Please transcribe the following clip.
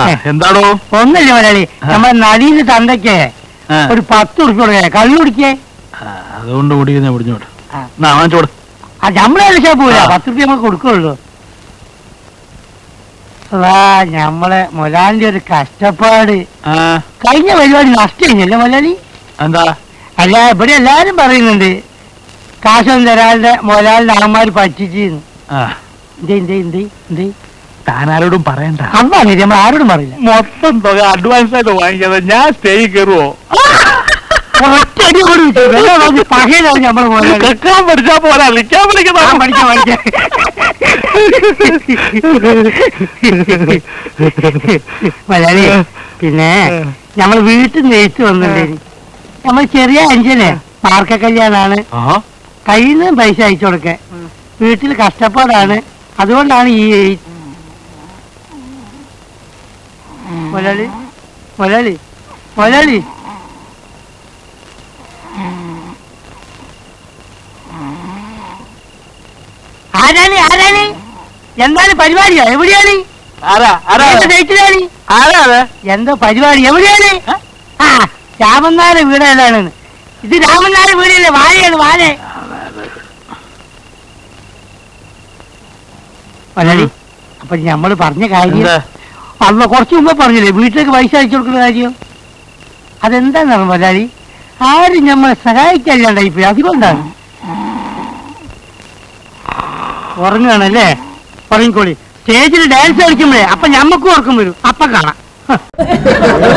എന്താടോ ഒന്നല്ല മുതലാളി നമ്മുടെ നദീന്റെ തന്തയ്ക്ക് ആ, ഒരു പത്ത് ഉറുപ്പ് കൊടുക്കേ കള്ളു കുടിക്കേ ആ, അതുകൊണ്ട് കുടിക്കുന്ന പിടിഞ്ഞോട്ട് ആ. നാ വാങ്ങിച്ചോട് ആ നമ്മളെ വിളിച്ചാൽ പോരാ ആ. പത്ത് റുപ്യ നമുക്ക് കൊടുക്കുള്ളൂ അതാ ഞമ്മളെ മുതലാളിന്റെ ഒരു കഷ്ടപ്പാട് ആ കഴിഞ്ഞ പരിപാടി നഷ്ടമില്ലല്ലേ മുതലാളി എന്താ അല്ല ഇവിടെ എല്ലാരും പറയുന്നുണ്ട് കാശൊന്നും തരാതെ മുതലാളിന്റെ അമ്മമാര് പറ്റിച്ചെന്ന് ആ എന്തേ എന്തേ എന്തേ എന്തേ താനാരോടും പറയണ്ട അതാണ് നമ്മൾ ആരോടും പറയില്ല മൊത്തം തുക അഡ്വാൻസ് ആയിട്ട് വാങ്ങിക്കാതെ ഞാൻ സ്റ്റേ കയറുവോ ഒറ്റയടി കൂടി വിട്ടു. വെള്ളം വാങ്ങി പകയിലാണ് നമ്മളെ മുതലാളി കേൾക്കാൻ പഠിച്ചാ പോരാ നിൽക്കാൻ ആ, പഠിക്കുന്ന പഠിക്കാം, പഠിക്കാം. മുതലാളി പിന്നെ നമ്മൾ വീട്ടിൽ നിന്ന് എഴുത്ത് വന്നിട്ടുണ്ട് നമ്മൾ ചെറിയ അഞ്ചന് പാർക്ക കല്യാണാണ് ആ കയ്യിൽ നിന്ന് പൈസ അയച്ചു കൊടുക്കാൻ വീട്ടിൽ കഷ്ടപ്പാടാണ് അതുകൊണ്ടാണ് ഈ എഴുത്ത്. മുതലാളി മുതലാളി മുതലാളി ആരാണ് ആരാണ് എന്താണ് പരിപാടിയോ എവിടെയാണ് ആരാ ആരാ ഏത് ഡേറ്റിലാണ് ആരാ അത് എന്തോ പരിപാടി എവിടെയാണ് ആ രാമനാഥ വീട് ഏതാണ് ഇത് രാമനാഥ വീടല്ലേ വാഴയാണ് വാഴ മലയാളി അപ്പൊ നമ്മള് പറഞ്ഞ കാര്യം എന്താ അല്ല കുറച്ച് മുമ്പേ പറഞ്ഞില്ലേ വീട്ടിലേക്ക് പൈസ അയച്ചു കൊടുക്കുന്ന കാര്യം അതെന്താണെന്ന് മലയാളി ആരും നമ്മളെ സഹായിക്കല്ലാണ്ടായി പോയി അതുകൊണ്ടാണ് ഉറങ്ങുകയാണല്ലേ ഉറങ്ങിക്കോളി സ്റ്റേജിൽ ഡാൻസ് കളിക്കുമ്പോഴേ അപ്പൊ ഞമ്മക്കും ഉറക്കം വരും അപ്പൊ കാണാം